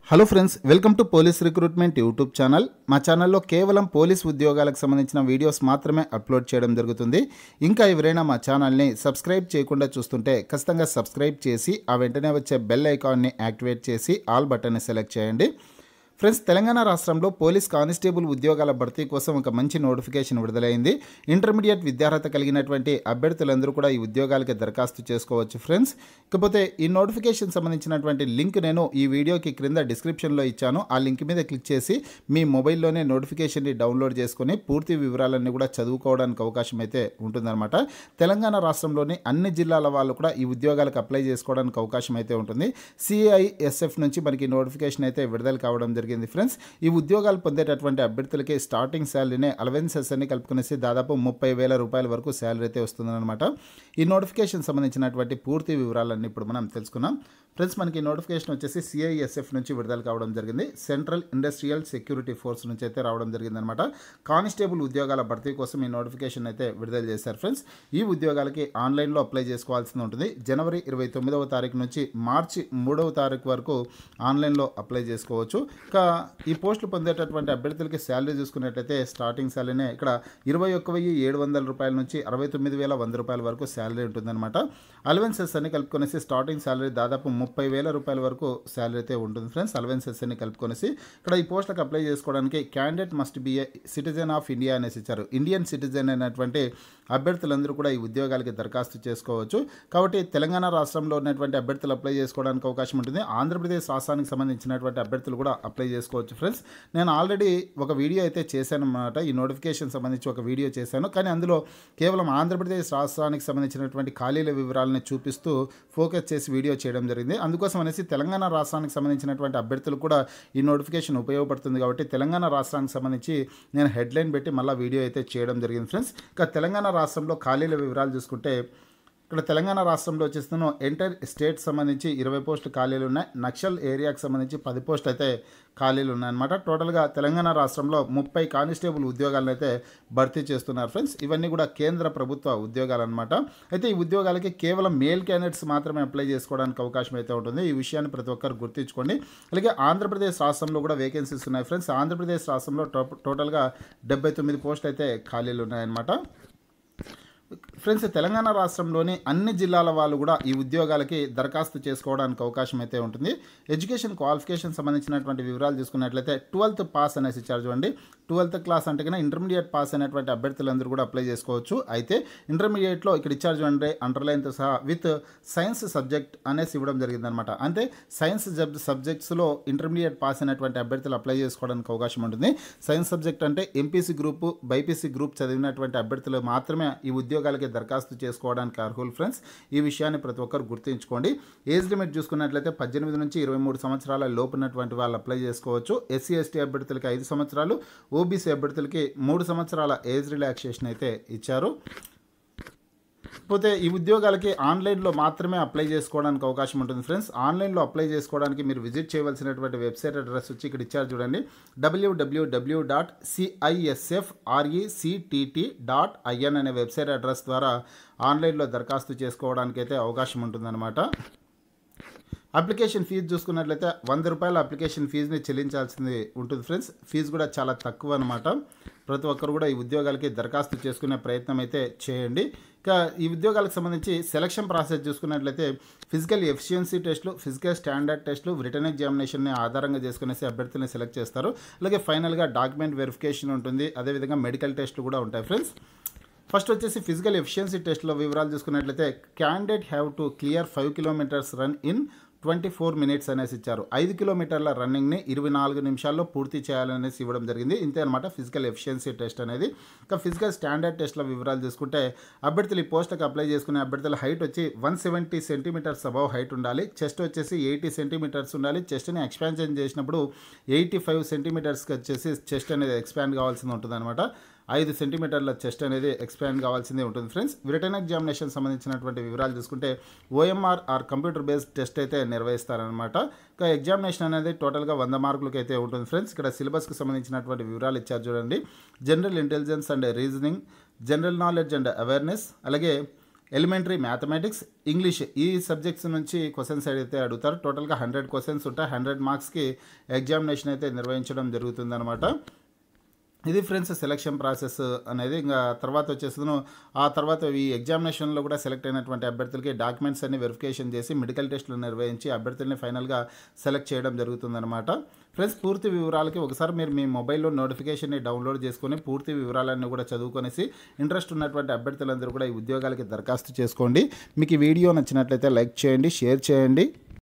hello friends welcome to police recruitment YouTube channel మా ఛానల్లో కేవలం పోలీస్ ఉద్యోగాలకు సంబంధించిన వీడియోస్ మాత్రమే అప్లోడ్ చేయడం జరుగుతుంది ఇంకా ఎవరైనా మా ఛానల్ని సబ్స్క్రైబ్ చేయకుండా చూస్తుంటే ఖచ్చితంగా సబ్స్క్రైబ్ చేసి ఆ వెంటనే వచ్చే బెల్ ఐకాన్ని యాక్టివేట్ చేసి ఆల్ బటన్ని సెలెక్ట్ చేయండి ఫ్రెండ్స్ తెలంగాణ రాష్ట్రంలో పోలీస్ కానిస్టేబుల్ ఉద్యోగాల భర్తీ కోసం ఒక మంచి నోటిఫికేషన్ విడుదలైంది ఇంటర్మీడియట్ విద్యార్హత కలిగినటువంటి అభ్యర్థులందరూ కూడా ఈ ఉద్యోగాలకి దరఖాస్తు చేసుకోవచ్చు ఫ్రెండ్స్ ఇకపోతే ఈ నోటిఫికేషన్ సంబంధించినటువంటి లింక్ నేను ఈ వీడియోకి క్రింద డిస్క్రిప్షన్లో ఇచ్చాను ఆ లింక్ మీద క్లిక్ చేసి మీ మొబైల్లోనే నోటిఫికేషన్ని డౌన్లోడ్ చేసుకొని పూర్తి వివరాలన్నీ కూడా చదువుకోవడానికి అవకాశం అయితే ఉంటుందన్నమాట తెలంగాణ రాష్ట్రంలోని అన్ని జిల్లాల వాళ్ళు కూడా ఈ ఉద్యోగాలకు అప్లై చేసుకోవడానికి అవకాశం అయితే ఉంటుంది సిఐఎస్ఎఫ్ నుంచి మనకి నోటిఫికేషన్ అయితే విడుదల కావడం జరిగింది ఫ్రెండ్స్ ఈ ఉద్యోగాలు పొందేటటువంటి అభ్యర్థులకి స్టార్టింగ్ శాలరీనే అలవెన్సెస్ అన్ని కలుపుకునేసి దాదాపు ముప్పై వేల రూపాయల వరకు శాలరీ అయితే వస్తుందన్నమాట ఈ నోటిఫికేషన్ సంబంధించినటువంటి పూర్తి వివరాలన్నీ ఇప్పుడు మనం తెలుసుకున్నాం ఫ్రెండ్స్ మనకి నోటిఫికేషన్ వచ్చేసి సిఐఎస్ఎఫ్ నుంచి విడుదల కావడం జరిగింది సెంట్రల్ ఇండస్ట్రియల్ సెక్యూరిటీ ఫోర్స్ నుంచి అయితే రావడం జరిగింది అనమాట కానిస్టేబుల్ ఉద్యోగాల భర్తీ కోసం ఈ నోటిఫికేషన్ అయితే విడుదల చేశారు ఫ్రెండ్స్ ఈ ఉద్యోగాలకి ఆన్లైన్లో అప్లై చేసుకోవాల్సి ఉంటుంది జనవరి ఇరవై తొమ్మిదవ తారీఖు నుంచి మార్చి మూడవ తారీఖు వరకు ఆన్లైన్లో అప్లై చేసుకోవచ్చు ఇంకా ఈ పోస్టులు పొందేటటువంటి అభ్యర్థులకి శాలరీ చూసుకున్నట్లయితే స్టార్టింగ్ శాలరీనే ఇక్కడ ఇరవై ఒక్క వెయ్యి ఏడు వందల రూపాయల నుంచి అరవై తొమ్మిది వేల వంద రూపాయల వరకు శాలరీ ఉంటుందన్నమాట అలవెన్సెస్ అన్ని కలుపుకొనేసి స్టార్టింగ్ శాలరీ దాదాపు ముప్పై వేల రూపాయల వరకు శాలరీ అయితే ఉంటుంది ఫ్రెండ్స్ అలవెన్సెస్ అన్ని కలుపుకొనేసి ఇక్కడ ఈ పోస్టులకు అప్లై చేసుకోవడానికి candidate must be a citizen of India అనేసి ఇచ్చారు ఇండియన్ సిటిజన్ అయినటువంటి అభ్యర్థులందరూ కూడా ఈ ఉద్యోగాలకి దరఖాస్తు చేసుకోవచ్చు కాబట్టి తెలంగాణ రాష్ట్రంలో ఉన్నటువంటి అభ్యర్థులు అప్లై చేసుకోవడానికి అవకాశం ఉంటుంది ఆంధ్రప్రదేశ్ రాష్ట్రానికి సంబంధించినటువంటి అభ్యర్థులు కూడా అప్లై చేసుకోవచ్చు ఫ్రెండ్స్ నేను ఆల్రెడీ ఒక వీడియో అయితే చేశాను అన్నమాట ఈ నోటిఫికేషన్ సంబంధించి ఒక వీడియో చేశాను కానీ అందులో కేవలం ఆంధ్రప్రదేశ్ రాష్ట్రానికి సంబంధించినటువంటి ఖాళీల వివరాలను చూపిస్తూ ఫోకస్ చేసి వీడియో చేయడం జరిగింది అందుకోసం అనేసి తెలంగాణ రాష్ట్రానికి సంబంధించినటువంటి అభ్యర్థులు కూడా ఈ నోటిఫికేషన్ ఉపయోగపడుతుంది కాబట్టి తెలంగాణ రాష్ట్రానికి సంబంధించి నేను హెడ్లైన్ పెట్టి మళ్ళీ వీడియో అయితే చేయడం జరిగింది ఫ్రెండ్స్ ఇక తెలంగాణ రాష్ట్రంలో ఖాళీల వివరాలు చూసుకుంటే ఇక్కడ తెలంగాణ రాష్ట్రంలో వచ్చేస్తున్నాం ఎంటర్ స్టేట్ సంబంధించి ఇరవై పోస్టులు ఖాళీలు ఉన్నాయి నక్సల్ ఏరియాకి సంబంధించి పది పోస్టులు అయితే ఖాళీలు ఉన్నాయన్నమాట టోటల్గా తెలంగాణ రాష్ట్రంలో ముప్పై కానిస్టేబుల్ ఉద్యోగాలను అయితే భర్తీ చేస్తున్నారు ఫ్రెండ్స్ ఇవన్నీ కూడా కేంద్ర ప్రభుత్వ ఉద్యోగాలు అనమాట అయితే ఈ ఉద్యోగాలకి కేవలం మేల్ క్యాండిడేట్స్ మాత్రమే అప్లై చేసుకోవడానికి అవకాశం అయితే ఉంటుంది ఈ విషయాన్ని ప్రతి ఒక్కరు గుర్తుంచుకోండి అలాగే ఆంధ్రప్రదేశ్ రాష్ట్రంలో కూడా వేకెన్సీస్ ఉన్నాయి ఫ్రెండ్స్ ఆంధ్రప్రదేశ్ రాష్ట్రంలో టోటల్గా డెబ్బై తొమ్మిది పోస్టులు అయితే ఖాళీలు ఉన్నాయన్నమాట ఫ్రెండ్స్ తెలంగాణ రాష్ట్రంలోని అన్ని జిల్లాల వాళ్ళు కూడా ఈ ఉద్యోగాలకి దరఖాస్తు చేసుకోవడానికి అవకాశం అయితే ఉంటుంది ఎడ్యుకేషన్ క్వాలిఫికేషన్ సంబంధించినటువంటి వివరాలు చూసుకున్నట్లయితే ట్వెల్త్ పాస్ అనేసి ఇచ్చారు చూడండి ట్వెల్త్ క్లాస్ అంటే కన్నా ఇంటర్మీడియట్ పాస్ అయినటువంటి అభ్యర్థులందరూ కూడా అప్లై చేసుకోవచ్చు అయితే ఇంటర్మీడియట్లో ఇక్కడ ఇచ్చారు చూడండి అండర్లైన్తో సహా విత్ సైన్స్ సబ్జెక్ట్ అనేసి ఇవ్వడం జరిగిందనమాట అంటే సైన్స్ సబ్జెక్ట్స్లో ఇంటర్మీడియట్ పాస్ అయినటువంటి అభ్యర్థులు అప్లై చేసుకోవడానికి అవకాశం ఉంటుంది సైన్స్ సబ్జెక్ట్ అంటే ఎంపీసీ గ్రూప్ బైపీసీ గ్రూప్ చదివినటువంటి అభ్యర్థులు మాత్రమే ఈ ఉద్యోగాలకి దరఖాస్తు చేసుకోవడానికి అర్హులు ఫ్రెండ్స్ ఈ విషయాన్ని ప్రతి ఒక్కరు గుర్తుంచుకోండి ఏజ్ లిమిట్ చూసుకున్నట్లయితే పద్దెనిమిది నుంచి ఇరవై మూడు సంవత్సరాల లోపు ఉన్నటువంటి వాళ్ళు అప్లై చేసుకోవచ్చు ఎస్సీ ఎస్టీ అభ్యర్థులకి ఐదు సంవత్సరాలు ఓబీసీ అభ్యర్థులకి మూడు సంవత్సరాల ఏజ్ రిలాక్సేషన్ అయితే ఇచ్చారు పోతే ఈ ఉద్యోగాలకి ఆన్లైన్లో మాత్రమే అప్లై చేసుకోవడానికి అవకాశం ఉంటుంది ఫ్రెండ్స్ ఆన్లైన్లో అప్లై చేసుకోవడానికి మీరు విజిట్ చేయవలసినటువంటి వెబ్సైట్ అడ్రస్ వచ్చి ఇక్కడ ఇచ్చారు చూడండి డబ్ల్యూడబ్ల్యూడబ్ల్యూ dot CISF RECTT dot IN అనే వెబ్సైట్ అడ్రస్ ద్వారా ఆన్లైన్లో దరఖాస్తు చేసుకోవడానికి అయితే అవకాశం ఉంటుందన్నమాట అప్లికేషన్ ఫీజు చూసుకున్నట్లయితే వంద రూపాయల అప్లికేషన్ ఫీజుని చెల్లించాల్సింది ఉంటుంది ఫ్రెండ్స్ ఫీజు కూడా చాలా తక్కువ అనమాట ప్రతి ఒక్కరు కూడా ఈ ఉద్యోగాలకి దరఖాస్తు చేసుకునే ప్రయత్నం అయితే చేయండి ఇక ఈ ఉద్యోగాలకు సంబంధించి సెలక్షన్ ప్రాసెస్ చూసుకున్నట్లయితే ఫిజికల్ ఎఫిషియన్సీ టెస్టులు ఫిజికల్ స్టాండర్డ్ టెస్టులు రిటర్న్ ఎగ్జామినేషన్ని ఆధారంగా చేసుకునేసి అభ్యర్థులను సెలెక్ట్ చేస్తారు అలాగే ఫైనల్గా డాక్యుమెంట్ వెరిఫికేషన్ ఉంటుంది అదేవిధంగా మెడికల్ టెస్టులు కూడా ఉంటాయి ఫ్రెండ్స్ ఫస్ట్ వచ్చేసి ఫిజికల్ ఎఫిషియన్సీ టెస్ట్లో వివరాలు చూసుకున్నట్లయితే candidate have to clear five kilometres run in twenty four minutes అనేసి ఇచ్చారు ఐదు కిలోమీటర్ల రన్నింగ్ని ఇరవై నాలుగు నిమిషాల్లో పూర్తి చేయాలనేసి ఇవ్వడం జరిగింది ఇంతే అనమాట ఫిజికల్ ఎఫిషియన్సీ టెస్ట్ అనేది ఇంకా ఫిజికల్ స్టాండర్డ్ టెస్ట్ల వివరాలు చూసుకుంటే అభ్యర్థులు ఈ పోస్ట్కి అప్లై చేసుకునే అభ్యర్థుల హైట్ వచ్చి one seventy centimetres above height ఉండాలి చెస్ట్ వచ్చేసి ఎయిటీ సెంటీమీటర్స్ ఉండాలి చెస్ట్ని ఎక్స్పాన్షన్ చేసినప్పుడు ఎయిటీ ఫైవ్ సెంటీమీటర్స్కి వచ్చేసి చెస్ట్ అనేది ఎక్స్పాండ్ కావాల్సింది ఉంటుంది ఐదు సెంటీమీటర్ల చెస్ట్ అనేది ఎక్స్పాండ్ కావాల్సిందే ఉంటుంది ఫ్రెండ్స్ రిటర్న్ ఎగ్జామినేషన్ సంబంధించినటువంటి వివరాలు చూసుకుంటే OMR or computer based test అయితే నిర్వహిస్తారనమాట ఇక ఎగ్జామినేషన్ అనేది టోటల్గా వంద మార్కులకి అయితే ఉంటుంది ఫ్రెండ్స్ ఇక్కడ సిలబస్కి సంబంధించినటువంటి వివరాలు ఇచ్చారు చూడండి general intelligence and reasoning general knowledge and awareness అలాగే ఎలిమెంటరీ మ్యాథమెటిక్స్ ఇంగ్లీష్ ఈ సబ్జెక్ట్స్ నుంచి క్వశ్చన్స్ అయితే అడుగుతారు టోటల్గా హండ్రెడ్ క్వశ్చన్స్ ఉంటాయి హండ్రెడ్ మార్క్స్కి ఎగ్జామినేషన్ అయితే నిర్వహించడం జరుగుతుందన్నమాట ఇది ఫ్రెండ్స్ సెలక్షన్ ప్రాసెస్ అనేది ఇంకా తర్వాత వచ్చేసి ఆ తర్వాత ఈ ఎగ్జామినేషన్లో కూడా సెలెక్ట్ అయినటువంటి అభ్యర్థులకి డాక్యుమెంట్స్ అన్ని వెరిఫికేషన్ చేసి మెడికల్ టెస్టులు నిర్వహించి అభ్యర్థుల్ని ఫైనల్గా సెలెక్ట్ చేయడం జరుగుతుందన్నమాట ఫ్రెండ్స్ పూర్తి వివరాలకి ఒకసారి మీరు మీ మొబైల్లో నోటిఫికేషన్ని డౌన్లోడ్ చేసుకొని పూర్తి వివరాలన్నీ కూడా చదువుకొనేసి ఇంట్రెస్ట్ ఉన్నటువంటి అభ్యర్థులందరూ కూడా ఈ ఉద్యోగాలకి దరఖాస్తు చేసుకోండి మీకు ఈ వీడియో నచ్చినట్లయితే లైక్ చేయండి షేర్ చేయండి